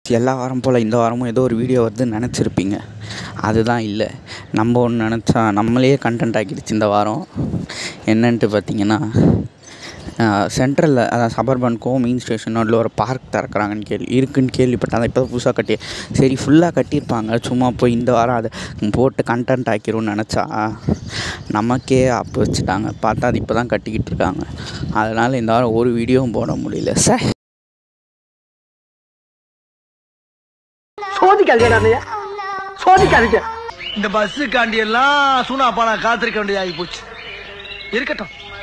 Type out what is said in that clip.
எல்லா வாரம் போல் இந்த வாரமும் ஏதோ ஒரு வீடியோ வருதுன்னு நினச்சிருப்பீங்க அதுதான் இல்லை நம்ம ஒன்று நினச்சா நம்மளே கண்டென்ட் ஆக்கிடுச்சு இந்த வாரம் என்னன்ட்டு பார்த்தீங்கன்னா சென்ட்ரலில் அதான் சபர்பன் கோ மெயின் ஸ்டேஷன் நடுவில் ஒரு பார்க் திறக்கிறாங்கன்னு கேள்வி இருக்குன்னு கேள்விப்பட்டேன் அதை இப்போ தான் புதுசாக கட்டி சரி ஃபுல்லாக கட்டியிருப்பாங்க சும்மா போய் இந்த வாரம் அதை போட்டு கண்டென்ட் ஆக்கிரும்னு நினச்சா நமக்கே ஆப்பு வச்சுட்டாங்க பார்த்தா அது இப்போ தான் கட்டிக்கிட்டு இருக்காங்க அதனால் இந்த வாரம் ஒரு வீடியோவும் போட முடியல சார் சோதிக்காதீங்க அண்ணையா சோதிக்காதீங்க இந்த பஸ்ஸுக்காண்டி எல்லாம் சூனா பானா காத்திருக்க வேண்டியதாகி போச்சு இருக்கட்டும்